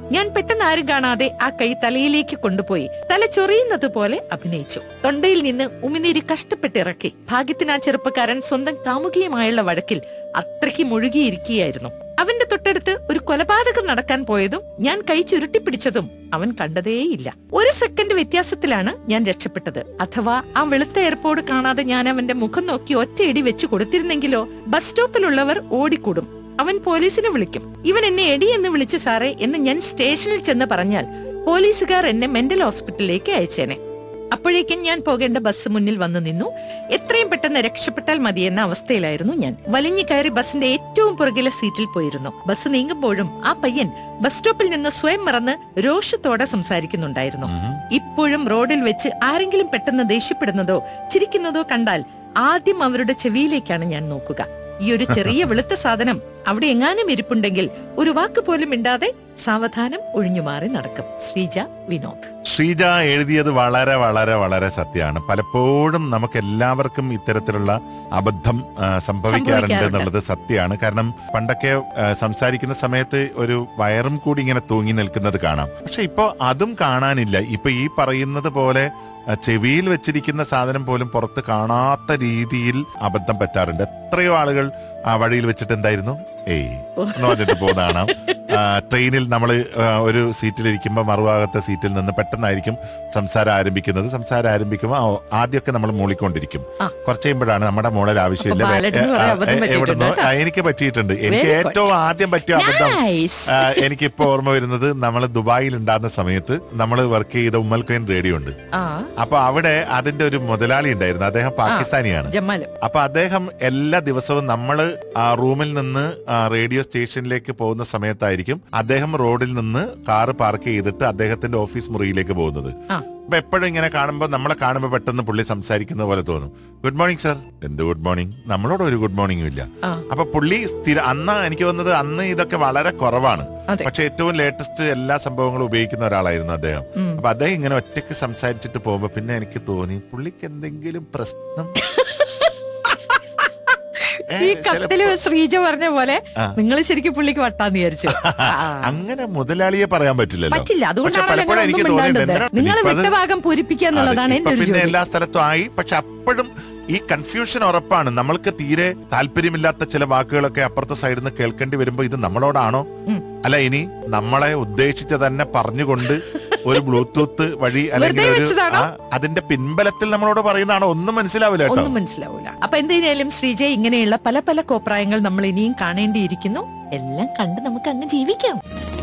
ഞാൻ പെട്ടെന്ന് ആരും കാണാതെ ആ കൈ തലയിലേക്ക് കൊണ്ടുപോയി തല ചൊറിയുന്നത് പോലെ അഭിനയിച്ചു തൊണ്ടയിൽ നിന്ന് ഉമിനീര് കഷ്ടപ്പെട്ടിറക്കി ഭാഗ്യത്തിന് ആ ചെറുപ്പക്കാരൻ സ്വന്തം കാമുകിയുമായുള്ള വഴക്കിൽ അത്രയ്ക്ക് മുഴുകിയിരിക്കുകയായിരുന്നു അവന്റെ തൊട്ടടുത്ത് ഒരു കൊലപാതകം നടക്കാൻ പോയതും ഞാൻ കൈ ചുരുട്ടി പിടിച്ചതും അവൻ കണ്ടതേയില്ല ഒരു സെക്കൻഡ് വ്യത്യാസത്തിലാണ് ഞാൻ രക്ഷപ്പെട്ടത് അഥവാ ആ വെളുത്ത എയർപോർട്ട് കാണാതെ ഞാൻ അവന്റെ മുഖം നോക്കി ഒറ്റയടി വെച്ചു കൊടുത്തിരുന്നെങ്കിലോ ബസ് സ്റ്റോപ്പിലുള്ളവർ ഓടിക്കൂടും അവൻ പോലീസിനെ വിളിക്കും ഇവൻ എന്നെ എടി എന്ന് വിളിച്ചു സാറേ എന്ന് ഞാൻ സ്റ്റേഷനിൽ ചെന്ന് പറഞ്ഞാൽ പോലീസുകാർ എന്നെ മെന്റൽ ഹോസ്പിറ്റലിലേക്ക് അയച്ചേനെ അപ്പോഴേക്കും ഞാൻ പോകേണ്ട ബസ് മുന്നിൽ വന്നു നിന്നു എത്രയും പെട്ടെന്ന് രക്ഷപ്പെട്ടാൽ മതിയെന്ന അവസ്ഥയിലായിരുന്നു ഞാൻ വലിഞ്ഞു കയറി ബസിന്റെ ഏറ്റവും പുറകിലെ സീറ്റിൽ പോയിരുന്നു ബസ് നീങ്ങുമ്പോഴും ആ പയ്യൻ ബസ് സ്റ്റോപ്പിൽ നിന്ന് സ്വയം മറന്ന് രോഷത്തോടെ സംസാരിക്കുന്നുണ്ടായിരുന്നു ഇപ്പോഴും റോഡിൽ വെച്ച് ആരെങ്കിലും പെട്ടെന്ന് ദേഷ്യപ്പെടുന്നതോ ചിരിക്കുന്നതോ കണ്ടാൽ ആദ്യം അവരുടെ ചെവിയിലേക്കാണ് ഞാൻ നോക്കുക ഈ ഒരു ചെറിയ വെളുത്ത സാധനം അവിടെ എങ്ങാനും ഇരിപ്പുണ്ടെങ്കിൽ ഒരു വാക്ക് പോലും മിണ്ടാതെ സാവധാനം ഒഴിഞ്ഞുമാറി നടക്കും ശ്രീജ വിനോദ് ശ്രീജ എഴുതിയത് വളരെ വളരെ വളരെ സത്യമാണ് പലപ്പോഴും നമുക്ക് എല്ലാവർക്കും ഇത്തരത്തിലുള്ള അബദ്ധം ആ, സംഭവിക്കാറുണ്ട് സംഭവിക്കാറുണ്ട്. എന്നുള്ളത് സത്യമാണ് കാരണം പണ്ടൊക്കെ ആ, സംസാരിക്കുന്ന സമയത്ത് ഒരു വയറും കൂടി ഇങ്ങനെ തൂങ്ങി നിൽക്കുന്നത് കാണാം പക്ഷെ ഇപ്പൊ അതും കാണാനില്ല ഇപ്പൊ ഈ പറയുന്നത് പോലെ ആ, ചെവിയിൽ വെച്ചിരിക്കുന്ന സാധനം പോലും പുറത്ത് കാണാത്ത രീതിയിൽ അബദ്ധം പറ്റാറുണ്ട് എത്രയോ ആളുകൾ ആ വഴിയിൽ വെച്ചിട്ട് എന്തായിരുന്നു ഏയ് എന്ന് പറഞ്ഞിട്ട് പോകുന്നതാണ് ട്രെയിനിൽ നമ്മൾ ഒരു സീറ്റിലിരിക്കുമ്പോൾ മറുഭാഗത്തെ സീറ്റിൽ നിന്ന് പെട്ടെന്നായിരിക്കും സംസാരം ആരംഭിക്കുന്നത് സംസാരം ആരംഭിക്കുമ്പോൾ ആ, ആദ്യമൊക്കെ നമ്മൾ മൂളിക്കൊണ്ടിരിക്കും ആ. കുറച്ച് കഴിയുമ്പോഴാണ് നമ്മുടെ മൂളൽ ആവശ്യമില്ല അപ്പൊ ബാലന് കുറെ ആ, അബദ്ധം എ- പറ്റിയിട്ടുണ്ട് എവിടുന്നോ? കേട്ടോ. ആ, എനിക്ക് പറ്റിയിട്ടുണ്ട് എനിക്ക് Very good. ഏറ്റവും ആദ്യം പറ്റിയ അബദ്ധം Nice. ആ, എനിക്കിപ്പോ ഓർമ്മ വരുന്നത് നമ്മൾ ദുബായിൽ ഉണ്ടായിരുന്ന സമയത്ത് നമ്മൾ വർക്ക് ചെയ്ത ഉമ്മൽ ഖൈൻ റേഡിയോ ഉണ്ട് ആ അപ്പൊ അവിടെ അതിന്റെ ഒരു മുതലാളി ഉണ്ടായിരുന്നു അദ്ദേഹം പാകിസ്ഥാനിയാണ് ജമാല് അപ്പൊ അദ്ദേഹം എല്ലാ ദിവസവും നമ്മൾ ആ റൂമിൽ നിന്ന് ആ റേഡിയോ സ്റ്റേഷനിലേക്ക് പോകുന്ന സമയത്തായിരിക്കും അദ്ദേഹം റോഡിൽ നിന്ന് കാറ് പാർക്ക് ചെയ്തിട്ട് അദ്ദേഹത്തിന്റെ ഓഫീസ് മുറിയിലേക്ക് പോകുന്നത് ആ. അപ്പൊ എപ്പോഴും ഇങ്ങനെ കാണുമ്പോൾ നമ്മളെ കാണുമ്പോൾ പെട്ടെന്ന് പുള്ളി സംസാരിക്കുന്ന പോലെ തോന്നും ഗുഡ് മോർണിംഗ് സർ എന്ത് ഗുഡ് മോർണിംഗ് നമ്മളോട് ഒരു ഗുഡ് മോർണിംഗും ഇല്ല ആ അപ്പൊ പുള്ളി സ്ഥിര അന്ന് എനിക്ക് തോന്നുന്നത് അന്ന് ഇതൊക്കെ വളരെ കുറവാണ് അതെ. പക്ഷെ ഏറ്റവും ലേറ്റസ്റ്റ് എല്ലാ സംഭവങ്ങളും ഉപയോഗിക്കുന്ന ഒരാളായിരുന്നു അദ്ദേഹം ഉം. അപ്പൊ അദ്ദേഹം ഇങ്ങനെ ഒറ്റയ്ക്ക് സംസാരിച്ചിട്ട് പോകുമ്പോ പിന്നെ എനിക്ക് തോന്നി പുള്ളിക്ക് എന്തെങ്കിലും പ്രശ്നം ഏ, ഈ ചിലപ്പോ- കത്തില് ശ്രീജ പറഞ്ഞ പോലെ ആ. നിങ്ങൾ ശരിക്കും പുള്ളിക്ക് വട്ടാന്ന് വിചാരിച്ചു ആ. അങ്ങനെ മുതലാളിയെ പറയാൻ പറ്റില്ലല്ലോ പറ്റില്ല പക്ഷെ അതുകൊണ്ടാണ് പലപ്പോഴും എനിക്ക് തോന്നിയിട്ടുണ്ട് എന്തിനാ നിങ്ങൾ ഇപ്പൊ അത് വിട്ടഭാഗം പൂരിപ്പിക്കുക എന്നുള്ളതാണ് അതെ, എന്റെ ഇപ്പൊ ഒരു പിന്നെ ജോലി എല്ലാ സ്ഥലത്തും ആയി പക്ഷെ അപ്പോഴും ഈ കൺഫ്യൂഷൻ ഉറപ്പാണ് നമ്മൾക്ക് തീരെ താല്പര്യമില്ലാത്ത ചില വാക്കുകളൊക്കെ അപ്പുറത്തെ സൈഡിൽ നിന്ന് കേൾക്കേണ്ടി വരുമ്പോ ഇത് നമ്മളോടാണോ ഉം. അല്ല ഇനി നമ്മളെ ഉദ്ദേശിച്ച് തന്നെ പറഞ്ഞുകൊണ്ട് ഒരു ബ്ലൂടൂത്ത് വഴി അല്ലെങ്കിൽ വെറുതെ ഒരു വെച്ചതാണോ? ആ, അതിന്റെ പിൻബലത്തിൽ നമ്മളോട് പറയുന്നതാണോ ഒന്നും മനസ്സിലാവില്ല കേട്ടോ ഒന്നും മനസ്സിലാവൂല അപ്പൊ എന്തായാലും ശ്രീജ ഇങ്ങനെയുള്ള പല പല കോപ്രായങ്ങൾ നമ്മൾ ഇനിയും കാണേണ്ടിയിരിക്കുന്നു എല്ലാം കണ്ട് നമുക്ക് അങ്ങ് ജീവിക്കാം